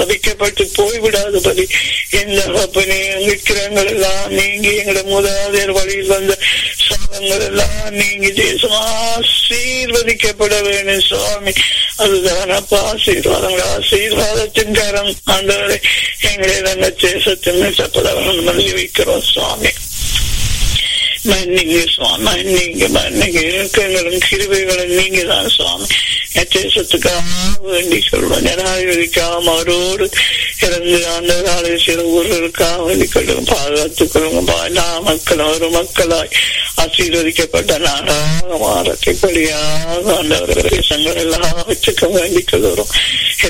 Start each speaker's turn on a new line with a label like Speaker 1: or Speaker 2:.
Speaker 1: சபிக்கப்பட்டு போய்விடாதபடி எந்த அப்பனே விக்கிரங்கள் எல்லாம் நீங்கி எங்களோட மூதாதையர் வழியில் வந்த சாபங்கள் எல்லாம் நீங்கி தேசம் ஆசீர்வதிக்கப்பட வேணும் சுவாமி அதுதான் அப்பா ஆசீர்வாதங்கள் ஆசீர்வாதத்தின் கரம் ஆண்டவரை எங்களை நல்ல தேசத்தின் சப்பதவர்கள் வைக்கிறோம் சுவாமி மன்னிங்க சுவாமி மன்னிங்க மன்னிங்க இறக்கங்களும் கிருபைகளும் நீங்க தான் சுவாமி தேசத்துக்காக வேண்டி சொல்லுவோம் ஜனாதிபதிக்காக அவரோடு இறந்து அந்த காலை சில ஊர்களுக்காக வேண்டிக் கொள்ளுங்க பாதுகாத்துக் கொள்ளுங்க எல்லா மக்களும் ஒரு மக்களாய் ஆசீர்வதிக்கப்பட்ட நாடாக மாறத்தைப்படியாக அந்த தேசங்கள் எல்லாம் வச்சுக்க வேண்டிக் கொள்கிறோம்